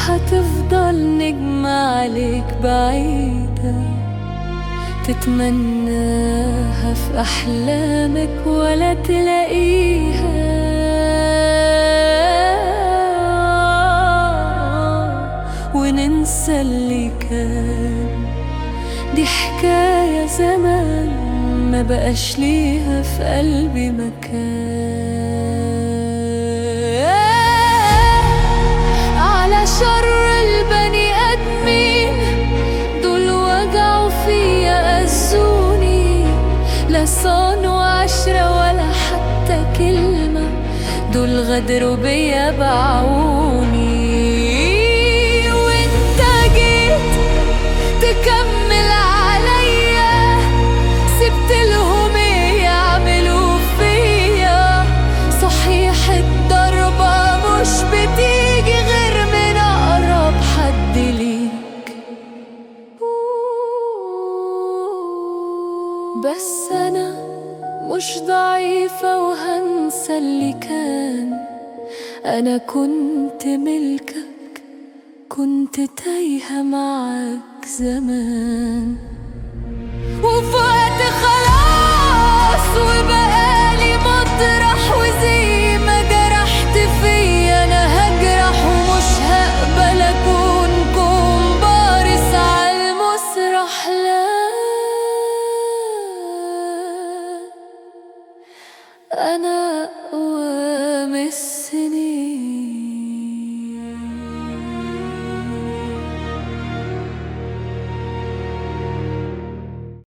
حتفضل نجمة عليك بعيدة تتمناها في أحلامك ولا تلاقيها وننسى اللي كان دي حكاية زمان ما بقاش ليها في قلبي مكان على شر البني آدمين دول وجعوا فيا أذوني لا صان وعشرة ولا حتى كلمة دول غدروا بيا باعوني وانت جيت تكمل عليا سبت لهم ايه يعملوا فيا صحيح الضربة مش بتيجي غير من أقرب حد ليك بس أنا مش ضعيفة وهنسى اللي كان أنا كنت ملكك كنت تايهة معاك زمان وفي وقت خلاص وبقالي مطرح وزي ما جرحت فيا انا هجرح ومش هقبل اكون كومبارس على المسرح لا انا